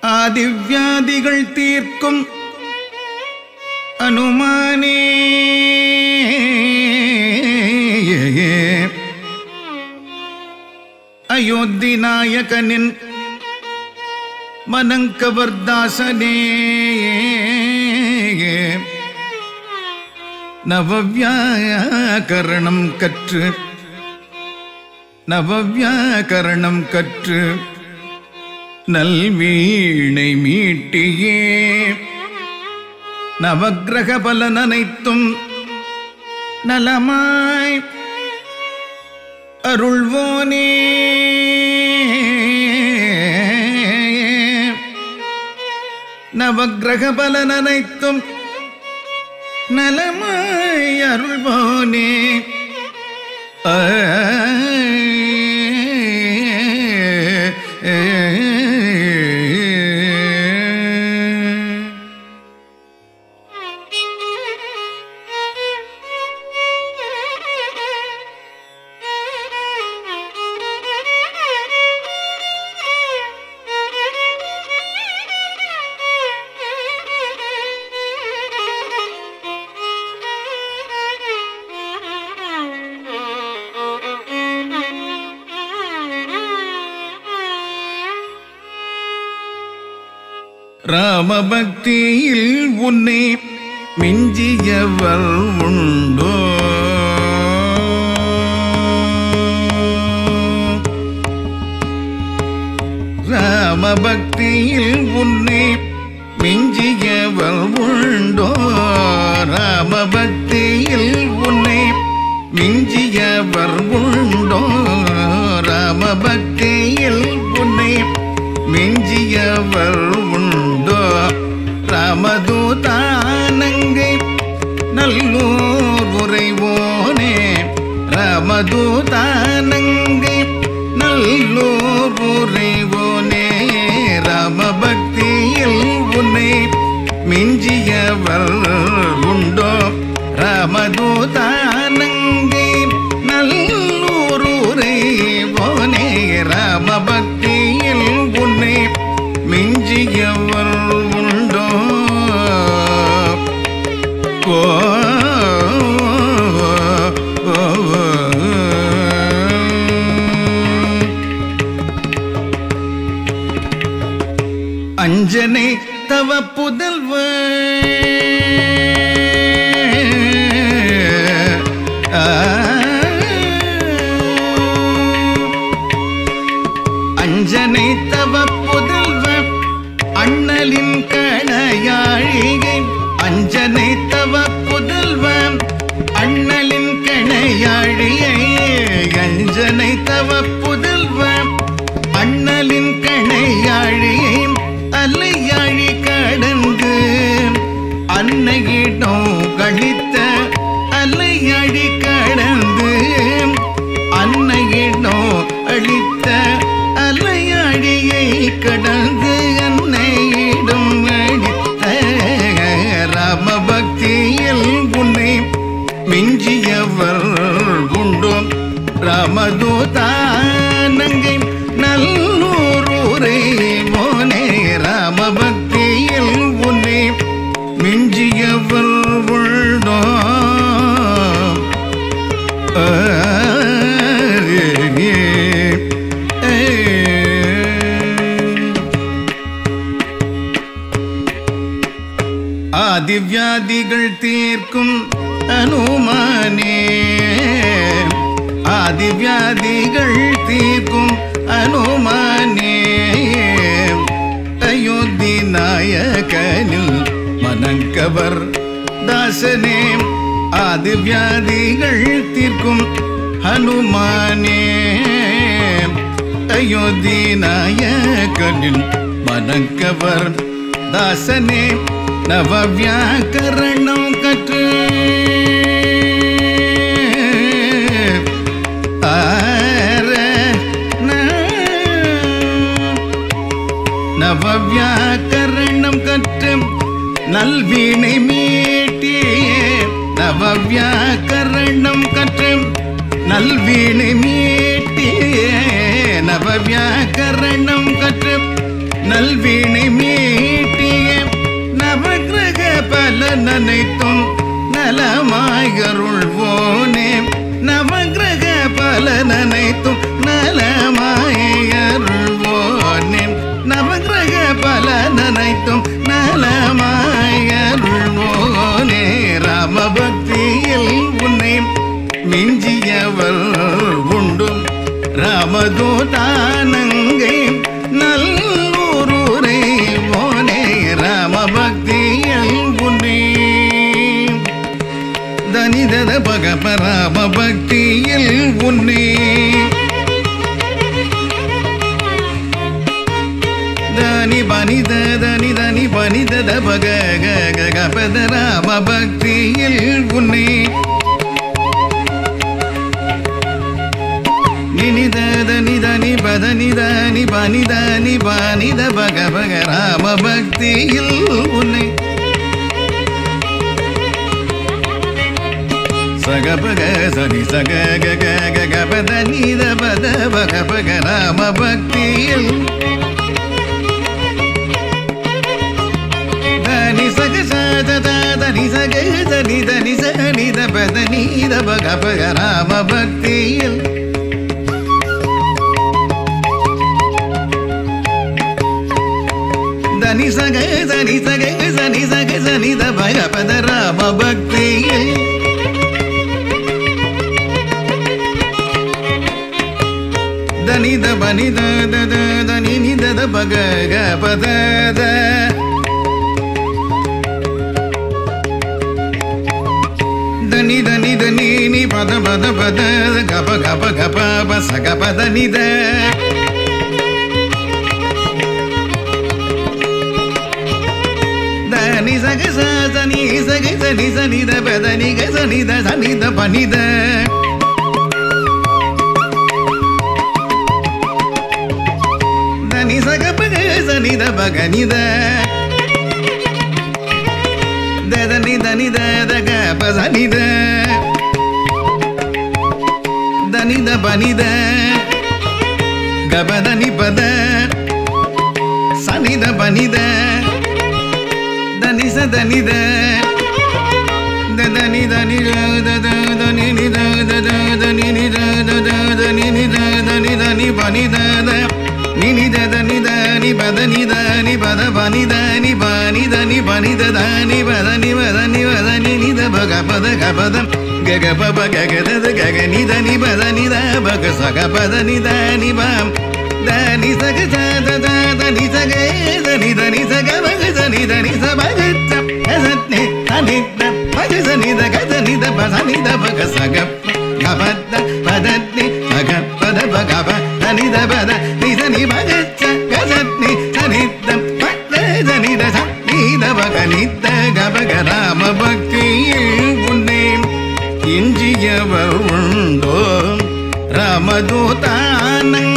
ஆதிவ்யாதிகள் தீர்க்கும் அனுமானே அயோத்தி நாயகனின் மனங்கவர்தாசனே நவவியாகரணம் கற்று நவவியாகரணம் கற்று நல்வீணை மீட்டியே நவக்கிரக பலன் அனைத்தும் நலமாய் அருள்வோனே நவக்கிரக பலன் அனைத்தும் நலமாய் அருள்வோனே ஆ, ராமபக்தியில் உன்னை மிஞ்சியவர் உண்டோ ராமபக்தியில் உன்னை மிஞ்சியவர் உண்டோ ராமபக்தியில் உன்னை மிஞ்சியவர் உண்டோ ராமபக்தியில் உன்னை மிஞ்சியவர் உண்டோ ராமதூதானங்கை நல்லூர் உறைவோனே ராமதூதானங்கை நல்லூர் உறைவோனே ராமபக்தியில் உன்னை மிஞ்சியவர் உண்டோ ராமதூதானங்கை நல்லூர் உறைவோனே ராமபக்தியில் உன்னை மிஞ்சியவர் உண்டோ ஓ ஓ, ஓ. அஞ்சனை தவ புதல்வ அஞ்சனை தவ புதல்வ அண்ணலின் கணையாழிகை அஞ்சனை தவ புதல்வ அண்ணலின் கணையாழியை அஞ்சனை தவ புதல்வ அண்ணலின் கணையாழியை அலையாழி கடந்து அன்னையிடம் கழித்த அலையாழி கடந்து அன்னையிடம் அளித்த அலையாழியை கடந்து அன்னையிடம் அளித்த ராமபக்தியில் உன்னை மிஞ்சியவர் உண்டோ ராமதூதானங்கை நல்லூரூரை மோனே ராமபக்தியில் உன்னை மிஞ்சியவர் உண்டோ ஆ, ஏ, ஏ, ஏ. ஆதிவியாதிகள் தீர்க்கும் அனுமானே ஆதிவியாதிகள் தீர்க்கும் அனுமானே அயோத்தி நாயகனில் மனங்கவர் தாசனே ஆதிவியாதிகள் தீர்க்கும் ஹனுமானே அயோத்தி நாயகனில் மனங்கவர் தாசனே நவவியாக்கரணம் கற்று ஆர நவவியாக்கரணம் கற்று நல்வீணை மீட்டிய நவவியாக்கரணம் கற்று நல்வீணை மீட்டிய நவவியாக்கரணம் கற்று நல்வீணை மீட்டிய நவகிரக பலன் அனைத்தும் நலமாயருள்வோனே நவகிரக பலன் அனைத்தும் நலமாயருள்வோனே நவகிரக பலன் அனைத்தும் நலமாயருள்வோனே ராமபக்தியில் உன்னை மிஞ்சியவர் உண்டும் ராமதூதானங்கை நல்லூரூரை போனே ராமபக்தியில் உன்னே தனிதத பகப ராமபக்தியில் உன்னே தனி பனித தனி தனி பனிதத பக க க கபத ராமபக்தியில் உன்னே நினித நித நி பத நித நி பனித நி பனித பக பக ராம பக்தியில் உன்னை சக பக சனி சக க க க க பத நித பத பக பக ராம பக்தியில் தனி சக சத தனி சக தனி தனி சனி த பத நீத பக பக ராம பக்தியில் தனி சக சனி சக சனி சக சனி த பக பத ராம பக்தியில் தனி த பனி த த த தனி நி த த பக க பத த தனி தனி தனி நி பத பத பத கப கப கப ப சக பத நித தனி சக ச சனி சக சனி சனி த பத நி க சனி த சனி த பனி த தனி சக பக சனி த பக நி த தனி தனி த த க ப சனி த தனி த பனி த கப தனி பத சனி த பனி த தனி ச தனி த த தனி தனி த த த தனி நி த த த தனி நி த த த தனி நி த தனி தனி பனி த த நி நி த தனி த நி பத நி த நி பத பனி த நி பனி த நி பனி த த நி பத நி பத நி பத நி நி த பக பத க பத க க ப ப க க த த க க நி த நி பத நி த ப க ச க பத நி த நி ப த நி ச க ச த த த நி ச க த நி த நி ச க ப க ச நி த நி ச ப க ச க ச நி த நி த ப க ச நி த க ச நி த ப ச நி த ப க ச க க ப த ப த நி ச க ப த ப க ப த நி த ப த நி ச நி ப க ச க ச நி ச நி த ப த ச நி த ச நி த ப க நி த க ப க ராம பக்தியில் உன்னே இஞ்சியவர் உண்டோ ராமதூதானங்க